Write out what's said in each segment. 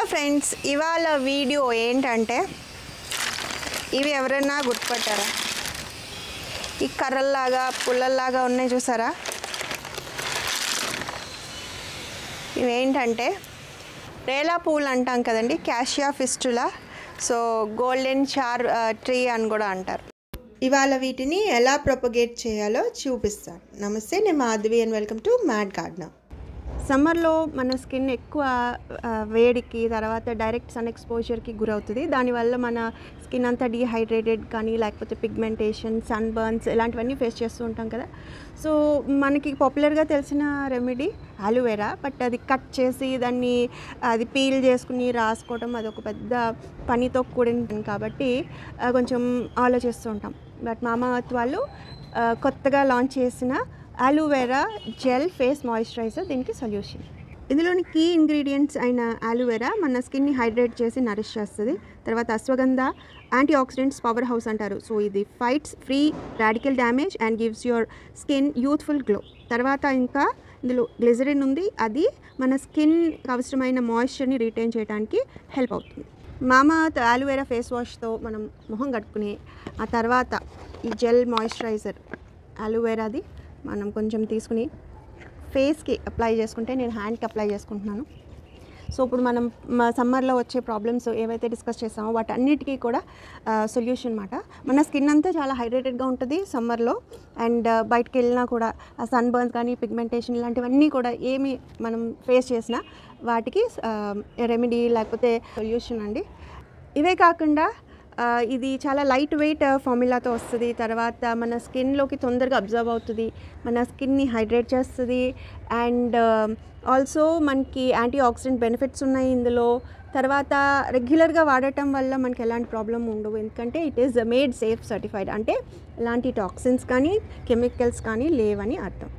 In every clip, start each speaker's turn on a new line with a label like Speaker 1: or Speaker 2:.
Speaker 1: friends ఇవాళ video ఏంటంటే ఇవి ఎవరైనా గుర్తుపట్టారా ఈ కర్రల్లాగా పుల్లల్లాగా ఉన్నాయి చూసారా ఇవేంటంటే రేలా పూలు అంటాం కదండి cassia fistula so golden shower tree అని కూడా అంటారు ఇవాళ వీటిని ఎలా ప్రొపగేట్ చేయాలో చూపిస్తాను నమస్తే నేను Madhavi and welcome to mad gardener సమ్మర్లో మన స్కిన్ ఎక్కువ ఆ, వేడికి తర్వాత డైరెక్ట్ సన్ ఎక్స్పోజర్కి గురవుతుంది దానివల్ల మన స్కిన్ అంతా డీహైడ్రేటెడ్ కానీ లేకపోతే పిగ్మెంటేషన్ సన్ బర్న్స్ ఇలాంటివన్నీ ఫేస్ చేస్తూ ఉంటాం కదా సో మనకి పాపులర్గా తెలిసిన రెమెడీ అలోవెరా బట్ అది కట్ చేసి దాన్ని అది పీల్ చేసుకుని రాసుకోవడం అది ఒక పెద్ద పనితో కూడిన కాబట్టి ఆ, కొంచెం ఆలోచిస్తూ ఉంటాం బట్ మామావత్ వాళ్ళు ఆ, కొత్తగా లాంచ్ చేసిన అలోవెరా జెల్ ఫేస్ మాయిశ్చరైజర్ దీనికి సొల్యూషన్ ఇందులోని కీ ఇంగ్రీడియంట్స్ అయిన అలోవెరా మన స్కిన్ని హైడ్రేట్ చేసి నరిష్ చేస్తుంది తర్వాత ashwagandha anti oxidants power house అంటారు సో ఇది fights free radical damage and gives your skin youthful glow తర్వాత ఇంకా ఇందులో గ్లిజరిన్ ఉంది అది మన స్కిన్ అవసరమైన మాయిశ్చర్ని రిటైన్ చేయడానికి హెల్ప్ అవుతుంది మామా అలోవెరా ఫేస్ వాష్తో మనం మొహం కట్టుకుని ఆ తర్వాత ఈ జెల్ మాయిశ్చరైజర్ అలోవెరాది మనం కొంచెం తీసుకుని ఫేస్కి అప్లై చేసుకుంటే నేను హ్యాండ్కి అప్లై చేసుకుంటున్నాను సో ఇప్పుడు మనం సమ్మర్లో వచ్చే ప్రాబ్లమ్స్ ఏవైతే డిస్కస్ చేసామో వాటన్నిటికీ కూడా సొల్యూషన్ అనమాట మన స్కిన్ అంతా చాలా హైడ్రేటెడ్గా ఉంటుంది సమ్మర్లో అండ్ బయటకు వెళ్ళినా కూడా ఆ సన్ బర్న్స్ కానీ పిగ్మెంటేషన్ ఇలాంటివన్నీ కూడా ఏమి మనం ఫేస్ చేసినా వాటికి రెమెడీ లేకపోతే సొల్యూషన్ అండి ఇవే కాకుండా ఆ, ఇది చాలా లైట్ వెయిట్ ఫార్ములాతో వస్తుంది తర్వాత మన స్కిన్లోకి తొందరగా అబ్జర్వ్ అవుతుంది మన స్కిన్ని హైడ్రేట్ చేస్తుంది అండ్ ఆల్సో మనకి యాంటీ ఆక్సిడెంట్ బెనిఫిట్స్ ఉన్నాయి ఇందులో తర్వాత రెగ్యులర్గా వాడటం వల్ల మనకి ఎలాంటి ప్రాబ్లం ఉండవు ఎందుకంటే it is made safe certified అంటే ఎలాంటి టాక్సిన్స్ కానీ కెమికల్స్ కానీ లేవని అర్థం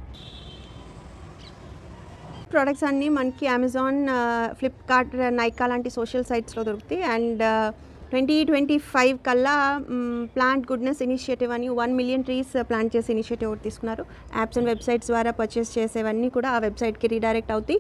Speaker 1: ప్రొడక్ట్స్ అన్నీ మనకి అమెజాన్ ఫ్లిప్కార్ట్ నైకా లాంటి సోషల్ సైట్స్లో దొరుకుతాయి అండ్ ట్వంటీ ట్వంటీ ఫైవ్ కల్లా ప్లాంట్ గుడ్నెస్ ఇనిషియేటివ్ అని వన్ మిలియన్ ట్రీస్ ప్లాంట్ చేసే ఇనిషియేటివ్ ఒకటి తీసుకున్నారు యాప్స్ అండ్ వెబ్సైట్స్ ద్వారా పర్చేస్ చేసేవన్నీ కూడా ఆ వెబ్సైట్కి రీడైరెక్ట్ అవుతాయి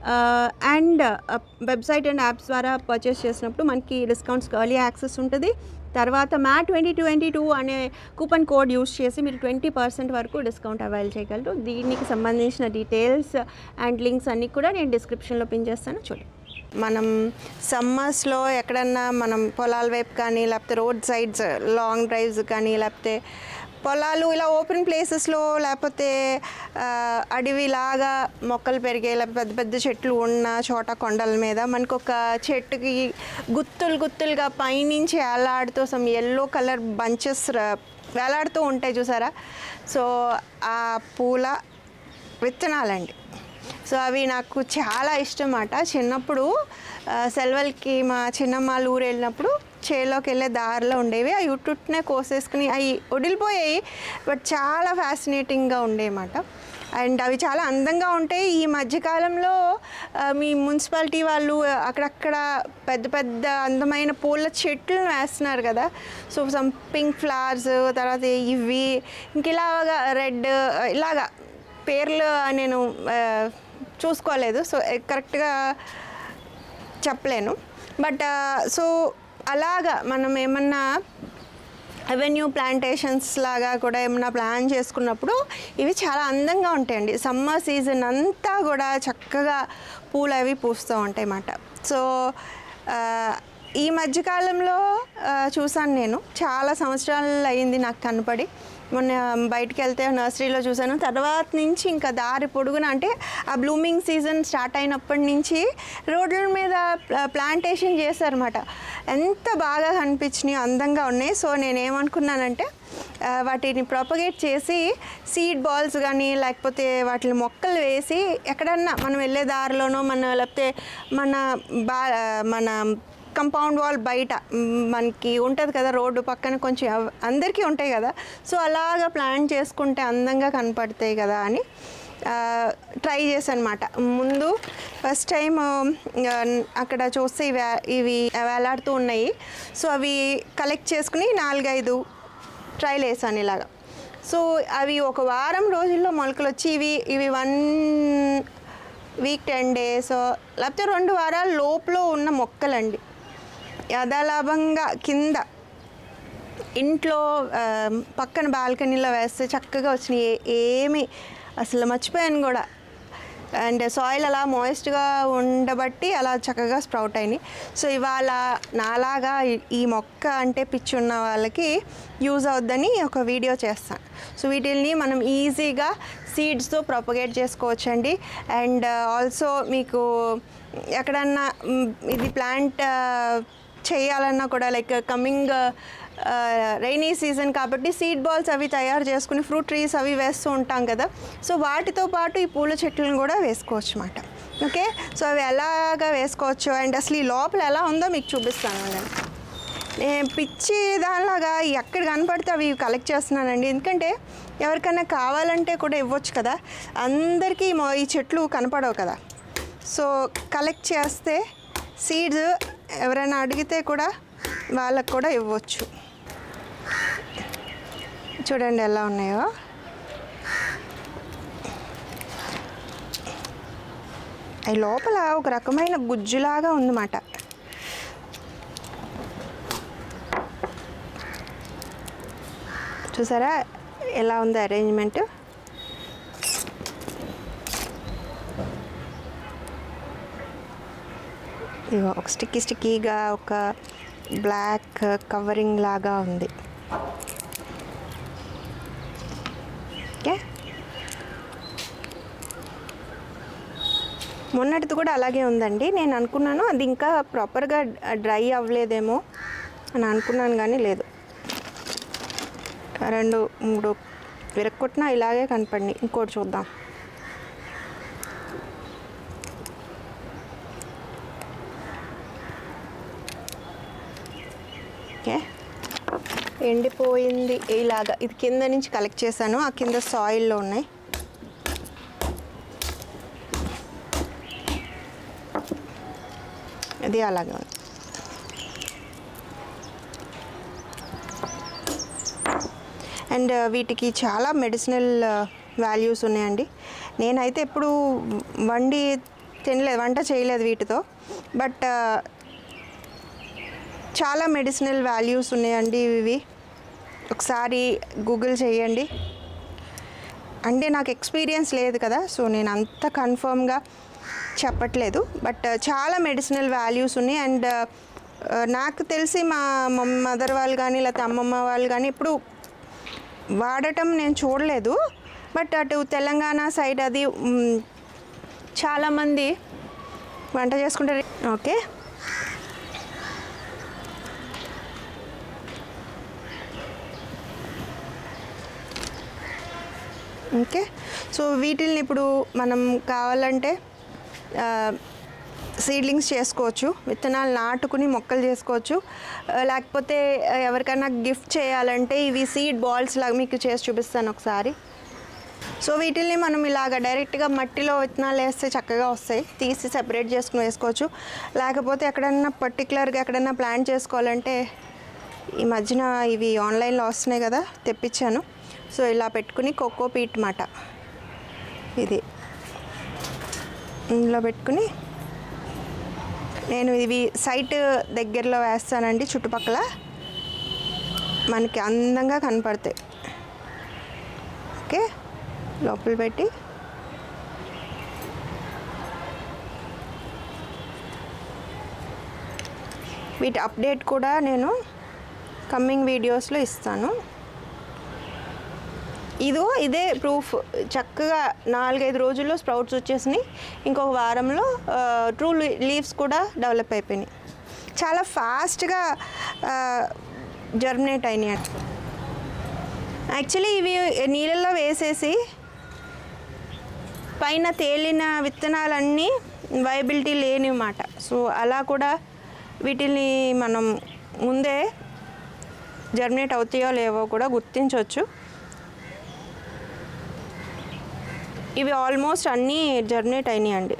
Speaker 1: అండ్ వెబ్సైట్ అండ్ యాప్స్ ద్వారా పర్చేస్ చేసినప్పుడు మనకి డిస్కౌంట్స్కి ఎర్లీ యాక్సెస్ ఉంటుంది తర్వాత మ్యా ట్వంటీ ట్వంటీ టూ అనే కూపన్ కోడ్ యూస్ చేసి మీరు ట్వంటీ పర్సెంట్ వరకు డిస్కౌంట్ అవైల్ చేయగలరు దీనికి సంబంధించిన డీటెయిల్స్ అండ్ లింక్స్ అన్నీ కూడా నేను డిస్క్రిప్షన్లో పిన్ చేస్తాను చూడండి మనం సమ్మర్స్లో ఎక్కడన్నా మనం పొలాల వైపు కానీ లేకపోతే రోడ్ సైడ్స్ లాంగ్ డ్రైవ్స్ కానీ లేకపోతే పొలాలు ఇలా ఓపెన్ ప్లేసెస్లో లేకపోతే ఆ, అడవిలాగా మొక్కలు పెరిగే లేకపోతే పెద్ద పెద్ద చెట్లు ఉన్న చోట కొండల మీద మనకు ఒక చెట్టుకి గుత్తులు గుత్తులుగా పైనుంచి వేలాడుతూ సమ్ ఎల్లో కలర్ బంచెస్ వేలాడుతూ ఉంటాయి చూసారా సో ఆ పూల విత్తనాలండి సో అవి నాకు చాలా ఇష్టం అన్నమాట చిన్నప్పుడు ఆ, సెలవులకి మా చిన్నమ్మ వాళ్ళ ఊరు వెళ్ళినప్పుడు చేలోకి వెళ్ళే దారిలో ఉండేవి అవి ఉట్టునే కోసేసుకుని అవి వడిలిపోయాయి బట్ చాలా ఫ్యాసినేటింగ్గా ఉండేమాట అండ్ అవి చాలా అందంగా ఉంటాయి ఈ మధ్యకాలంలో ఆ, మీ మున్సిపాలిటీ వాళ్ళు అక్కడక్కడ పెద్ద పెద్ద అందమైన పూల చెట్లు వేస్తున్నారు కదా సో సమ్ పింక్ ఫ్లవర్స్ తర్వాత ఇవి ఇంక ఇలాగా రెడ్ ఇలాగా పేర్లు నేను ఆ, చూసుకోలేదు సో కరెక్ట్గా చెప్పలేను బట్ సో అలాగా మనం ఏమన్నా అవెన్యూ ప్లాంటేషన్స్ లాగా కూడా ఏమన్నా ప్లాన్ చేసుకున్నప్పుడు ఇవి చాలా అందంగా ఉంటాయండి సమ్మర్ సీజన్ అంతా కూడా చక్కగా పూలు అవి పూస్తూ ఉంటాయి అన్నమాట సో ఆ, ఈ మధ్యకాలంలో ఆ, చూసాను నేను చాలా సంవత్సరాలు అయింది నాకు కనపడి మొన్న బయటికి వెళ్తే నర్సరీలో చూసాను తర్వాత నుంచి ఇంకా దారి పొడుగున అంటే ఆ బ్లూమింగ్ సీజన్ స్టార్ట్ అయినప్పటి నుంచి రోడ్ల మీద ప్లాంటేషన్ చేశారన్నమాట ఎంత బాగా కనిపించినాయి అందంగా ఉన్నాయి సో నేను ఏమనుకున్నానంటే ఆ, వాటిని ప్రొపగేట్ చేసి సీడ్ బాల్స్ కానీ లేకపోతే వాటిని మొక్కలు వేసి ఎక్కడన్నా మనం వెళ్ళే దారిలోనో మన లేకపోతే మన బా మన కంపౌండ్ వాల్ బయట మ్, మనకి ఉంటుంది కదా రోడ్డు పక్కన కొంచెం అవ్- అందరికీ ఉంటాయి కదా సో అలాగా ప్లాన్ చేసుకుంటే అందంగా కనపడతాయి కదా అని ట్రై చేశాను అనమాట ముందు ఫస్ట్ టైం అక్కడ చూస్తే ఇవి ఇవి వేలాడుతూ ఉన్నాయి సో అవి కలెక్ట్ చేసుకుని నాలుగైదు ట్రైల్ వేసాను ఇలాగా సో అవి ఒక వారం రోజుల్లో మొలకలు వచ్చి ఇవి ఇవి వన్ వీక్ టెన్ డేస్ లేకపోతే రెండు వారాల లోపల ఉన్న మొక్కలండి యథాలాభంగా కింద ఇంట్లో ఆ, పక్కన బాల్కనీలో వేస్తే చక్కగా వచ్చినాయి ఏ- ఏమి అసలు మర్చిపోయాను కూడా అండ్ సాయిల్ అలా మాయిస్ట్గా ఉండబట్టి అలా చక్కగా స్ప్రౌట్ అయినాయి సో ఇవాళ నాలాగా ఈ- ఈ మొక్క అంటే పిచ్చి ఉన్న వాళ్ళకి యూజ్ అవుద్దని ఒక వీడియో చేస్తాను సో వీటిల్ని మనం ఈజీగా సీడ్స్తో ప్రొపగేట్ చేసుకోవచ్చండి అండ్ ఆల్సో మీకు ఎక్కడన్నా మ్, ఇది ప్లాంట్ చేయాలన్నా కూడా లైక్ కమింగ్ రైనీ సీజన్ కాబట్టి సీడ్ బాల్స్ అవి తయారు చేసుకుని ఫ్రూట్ ట్రీస్ అవి వేస్తూ ఉంటాం కదా సో వాటితో పాటు ఈ పూల చెట్లను కూడా వేసుకోవచ్చు అన్నమాట ఓకే సో అవి ఎలాగా వేసుకోవచ్చు అండ్ అసలు ఈ లోపల ఎలా ఉందో మీకు చూపిస్తాను నేను నేను పిచ్చి దానిలాగా ఎక్కడ కనపడితే అవి కలెక్ట్ చేస్తున్నానండి ఎందుకంటే ఎవరికైనా కావాలంటే కూడా ఇవ్వచ్చు కదా అందరికీ మొ- ఈ చెట్లు కనపడవు కదా సో కలెక్ట్ చేస్తే సీడ్స్ ఎవరైనా అడిగితే కూడా వాళ్ళకు కూడా ఇవ్వచ్చు చూడండి ఎలా ఉన్నాయో అవి లోపల ఒక రకమైన గుజ్జులాగా ఉందన్నమాట చూసారా ఎలా ఉంది అరేంజ్మెంట్ ఇగో ఒక స్టిక్కీ స్టిక్కీగా ఒక బ్లాక్ కవరింగ్ లాగా ఉంది ఓకే మొన్నటిది కూడా అలాగే ఉందండి నేను అనుకున్నాను అది ఇంకా ప్రాపర్గా డ్రై అవ్వలేదేమో అని అనుకున్నాను కానీ లేదు రెండు మూడు విరక్కొట్టినా ఇలాగే కనపడి ఇంకోటి చూద్దాం ఓకే ఎండిపోయింది ఇలాగా ఇది కింద నుంచి కలెక్ట్ చేశాను ఆ కింద సాయిల్లో ఉన్నాయి ఇది అలాగే ఉంది అండ్ వీటికి చాలా మెడిసినల్ వాల్యూస్ ఉన్నాయండి నేనైతే ఎప్పుడు వండి తినలేదు వంట చేయలేదు వీటితో బట్ చాలా మెడిసినల్ వాల్యూస్ ఉన్నాయండి ఇవి ఒకసారి గూగుల్ చేయండి అంటే నాకు ఎక్స్పీరియన్స్ లేదు కదా సో నేను అంత కన్ఫర్మ్గా చెప్పట్లేదు బట్ చాలా మెడిసినల్ వాల్యూస్ ఉన్నాయి అండ్ నాకు తెలిసి మా మదర్ వాళ్ళు కానీ లేకపోతే అమ్మమ్మ వాళ్ళు కానీ ఇప్పుడు వాడటం నేను చూడలేదు బట్ అటు తెలంగాణ సైడ్ అది మ్, చాలామంది వంట చేసుకుంటారు ఓకే ఓకే సో వీటిల్ని ఇప్పుడు మనం కావాలంటే సీడ్లింగ్స్ చేసుకోవచ్చు విత్తనాలు నాటుకుని మొక్కలు చేసుకోవచ్చు ఆ, లేకపోతే ఆ, ఎవరికైనా గిఫ్ట్ చేయాలంటే ఇవి సీడ్ బాల్స్ లాగా మీకు చేసి చూపిస్తాను ఒకసారి సో వీటిల్ని మనం ఇలాగ డైరెక్ట్గా మట్టిలో విత్తనాలు వేస్తే చక్కగా వస్తాయి తీసి సెపరేట్ చేసుకుని వేసుకోవచ్చు లేకపోతే ఎక్కడన్నా పర్టికులర్గా ఎక్కడన్నా ప్లాన్ చేసుకోవాలంటే ఈ మధ్యన ఇవి ఆన్లైన్లో వస్తున్నాయి కదా తెప్పించాను సో ఇలా పెట్టుకుని కోకో పీట్ మాట ఇది ఇందులో పెట్టుకుని నేను ఇవి సైట్ దగ్గరలో వేస్తానండి చుట్టుపక్కల మనకి అందంగా కనపడతాయి ఓకే లోపల పెట్టి వీటి అప్డేట్ కూడా నేను కమ్మింగ్ వీడియోస్లో ఇస్తాను ఇదో ఇదే ప్రూఫ్ చక్కగా నాలుగైదు రోజుల్లో స్ప్రౌట్స్ వచ్చేసినాయి ఇంకొక వారంలో ట్రూ లీవ్స్ కూడా డెవలప్ అయిపోయినాయి చాలా ఫాస్ట్గా జర్మినేట్ అయినాయి యాక్చువల్లీ ఇవి నీళ్ళల్లో వేసేసి పైన తేలిన విత్తనాలన్నీ వైబిలిటీ లేనిమాట సో అలా కూడా వీటిని మనం ముందే జర్మినేట్ అవుతాయో లేవో కూడా గుర్తించవచ్చు ఇవి ఆల్మోస్ట్ అన్నీ జర్మినేట్ అయినాయండి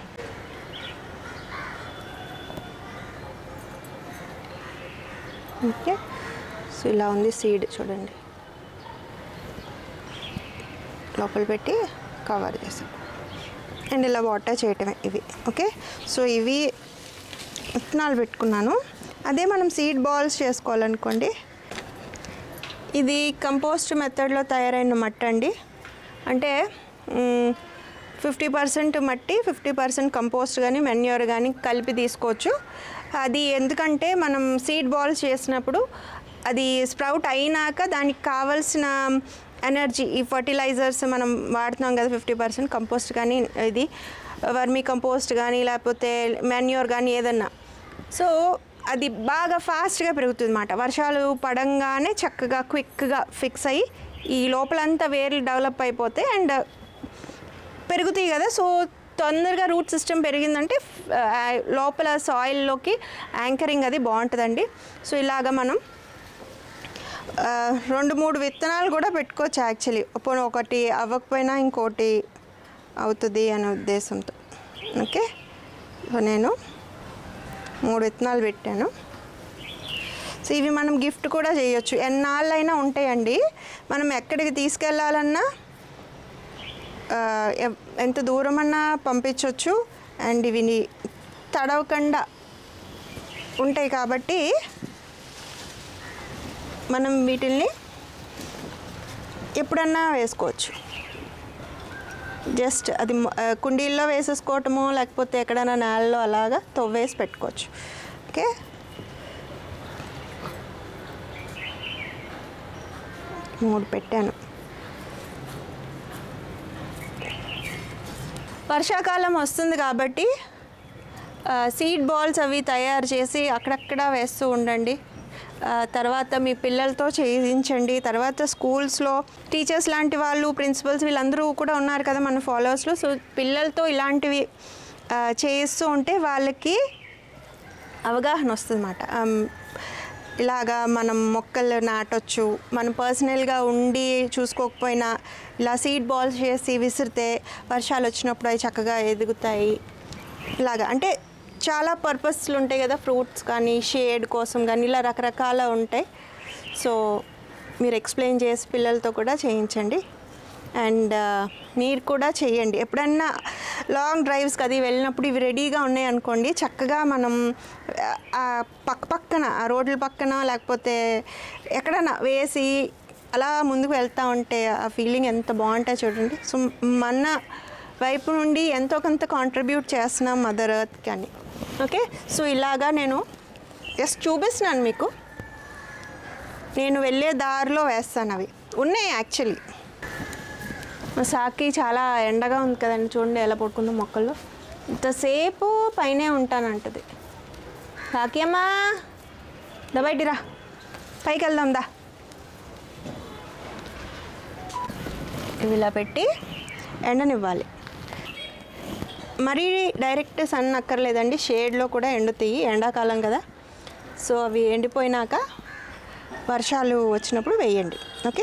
Speaker 1: ఓకే సో ఇలా ఉంది సీడ్ చూడండి లోపల పెట్టి కవర్ చేసాం అండ్ ఇలా వాటర్ చేయటమే ఇవి ఓకే సో ఇవి విత్తనాలు పెట్టుకున్నాను అదే మనం సీడ్ బాల్స్ చేసుకోవాలనుకోండి ఇది కంపోస్ట్ మెథడ్లో తయారైన మట్టి అండి అంటే ఫిఫ్టీ పర్సెంట్ మట్టి ఫిఫ్టీ పర్సెంట్ కంపోస్ట్ కానీ మెన్యూర్ కానీ కలిపి తీసుకోవచ్చు అది ఎందుకంటే మనం సీడ్ బాల్స్ చేసినప్పుడు అది స్ప్రౌట్ అయినాక దానికి కావాల్సిన ఎనర్జీ ఈ ఫర్టిలైజర్స్ మనం వాడుతున్నాం కదా ఫిఫ్టీ పర్సెంట్ కంపోస్ట్ కానీ ఇది వర్మీ కంపోస్ట్ కానీ లేకపోతే మెన్యూర్ కానీ ఏదన్నా సో అది బాగా ఫాస్ట్గా పెరుగుతుంది అన్నమాట వర్షాలు పడంగానే చక్కగా క్విక్గా ఫిక్స్ అయ్యి ఈ లోపలంతా వేర్లు డెవలప్ అయిపోతాయి అండ్ పెరుగుతాయి కదా సో తొందరగా రూట్ సిస్టమ్ పెరిగిందంటే ఆ, లోపల సాయిల్లోకి యాంకరింగ్ అది బాగుంటుందండి సో ఇలాగ మనం ఆ, రెండు మూడు విత్తనాలు కూడా పెట్టుకోవచ్చు యాక్చువల్లీ పోనీ ఒకటి అవ్వకపోయినా ఇంకోటి అవుతుంది అనే ఉద్దేశంతో ఓకే సో నేను మూడు విత్తనాలు పెట్టాను సో ఇవి మనం గిఫ్ట్ కూడా చేయొచ్చు ఎన్నాళ్ళైనా ఉంటాయండి మనం ఎక్కడికి తీసుకెళ్ళాలన్నా ఆ, ఎవ్- ఎంత దూరమన్నా పంపించవచ్చు అండ్ ఇవి ని- తడవకుండా ఉంటాయి కాబట్టి మనం వీటిల్ని ఎప్పుడన్నా వేసుకోవచ్చు జస్ట్ అది మ- ఆ, కుండీల్లో వేసేసుకోవటము లేకపోతే ఎక్కడైనా నేలలో అలాగా తవ్వేసి పెట్టుకోవచ్చు ఓకే మూడు పెట్టాను వర్షాకాలం వస్తుంది కాబట్టి సీడ్ బాల్స్ అవి తయారు చేసి అక్కడక్కడ వేస్తూ ఉండండి ఆ, తర్వాత మీ పిల్లలతో చేయించండి తర్వాత స్కూల్స్లో టీచర్స్ లాంటి వాళ్ళు ప్రిన్సిపల్స్ వీళ్ళందరూ కూడా ఉన్నారు కదా మన ఫాలోవర్స్లో సో పిల్లలతో ఇలాంటివి ఆ, చేయిస్తూ ఉంటే వాళ్ళకి అవగాహన వస్తుంది అన్నమాట ఇలాగా మనం మొక్కలు నాటొచ్చు మనం పర్సనల్గా ఉండి చూసుకోకపోయినా ఇలా సీడ్ బాల్స్ చేసి విసిరితే వర్షాలు వచ్చినప్పుడు అవి చక్కగా ఎదుగుతాయి ఇలాగా అంటే చాలా పర్పస్లు ఉంటాయి కదా ఫ్రూట్స్ కానీ షేడ్ కోసం కానీ ఇలా రకరకాల ఉంటాయి సో మీరు ఎక్స్ప్లెయిన్ చేసి పిల్లలతో కూడా చేయించండి అండ్ మీరు కూడా చేయండి ఎప్పుడన్నా లాంగ్ డ్రైవ్స్కి అది వెళ్ళినప్పుడు ఇవి రెడీగా ఉన్నాయి అనుకోండి చక్కగా మనం ఆ పక్క పక్కన ఆ రోడ్ల పక్కన లేకపోతే ఎక్కడన్నా వేసి అలా ముందుకు వెళ్తూ ఉంటే ఆ ఫీలింగ్ ఎంత బాగుంటాయి చూడండి సో మన వైపు నుండి ఎంతో కొంత కాంట్రిబ్యూట్ చేస్తున్నాం మదర్ ఎర్త్కి అని ఓకే సో ఇలాగా నేను జస్ట్ చూపిస్తున్నాను మీకు నేను వెళ్ళే దారిలో వేస్తాను అవి ఉన్నాయి యాక్చువల్లీ మా సాకి చాలా ఎండగా ఉంది కదండి చూడండి ఎలా పడుకుందో మొక్కల్లో ఇంతసేపు పైనే ఉంటానంటది సాకి అమ్మా దా బయటికి రా పైకి వెళ్దాం దా ఇవి ఇలా పెట్టి ఎండనివ్వాలి మరీ డైరెక్ట్ సన్ అక్కర్లేదండి షేడ్లో కూడా ఎండుతాయి ఎండాకాలం కదా సో అవి ఎండిపోయినాక వర్షాలు వచ్చినప్పుడు వేయండి ఓకే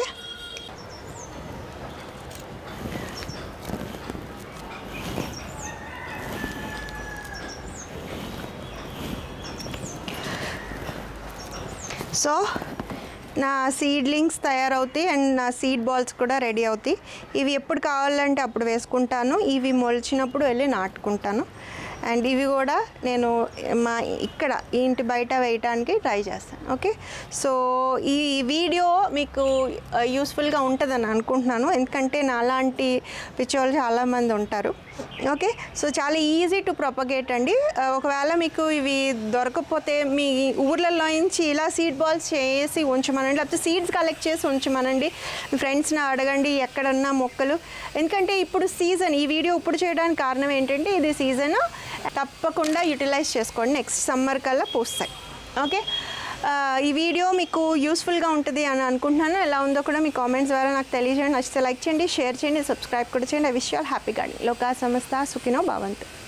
Speaker 1: సో నా సీడ్లింగ్స్ తయారవుతాయి అండ్ నా సీడ్ బాల్స్ కూడా రెడీ అవుతాయి ఇవి ఎప్పుడు కావాలంటే అప్పుడు వేసుకుంటాను ఇవి మొలిచినప్పుడు వెళ్ళి నాటుకుంటాను అండ్ ఇవి కూడా నేను మా ఇక్కడ ఈ ఇంటి బయట వేయటానికి ట్రై చేస్తాను ఓకే సో ఈ వీడియో మీకు యూస్ఫుల్గా ఉంటుందని అనుకుంటున్నాను ఎందుకంటే నాలాంటి పిచ్చోళ్ళు చాలామంది ఉంటారు ఓకే సో చాలా ఈజీ టు ప్రొపగేట్ అండి ఆ, ఒకవేళ మీకు ఇవి దొరకకపోతే మీ ఊర్లలో నుంచి ఇలా సీడ్ బాల్స్ చేసి ఉంచమనండి లేకపోతే సీడ్స్ కలెక్ట్ చేసి ఉంచమనండి మీ ఫ్రెండ్స్ని అడగండి ఎక్కడన్నా మొక్కలు ఎందుకంటే ఇప్పుడు సీజన్ ఈ వీడియో ఇప్పుడు చేయడానికి కారణం ఏంటంటే ఇది సీజన్ తప్పకుండా యూటిలైజ్ చేసుకోండి నెక్స్ట్ సమ్మర్ కల్లా పూస్తాయి ఓకే ఆ, ఈ వీడియో మీకు యూస్ఫుల్గా ఉంటుంది అని అనుకుంటున్నాను ఎలా ఉందో కూడా మీ కామెంట్స్ ద్వారా నాకు తెలియజేయండి నచ్చితే లైక్ చేయండి షేర్ చేయండి సబ్స్క్రైబ్ కూడా చేయండి I wish all happy garden లోకా సమస్త సుఖినో భావంతు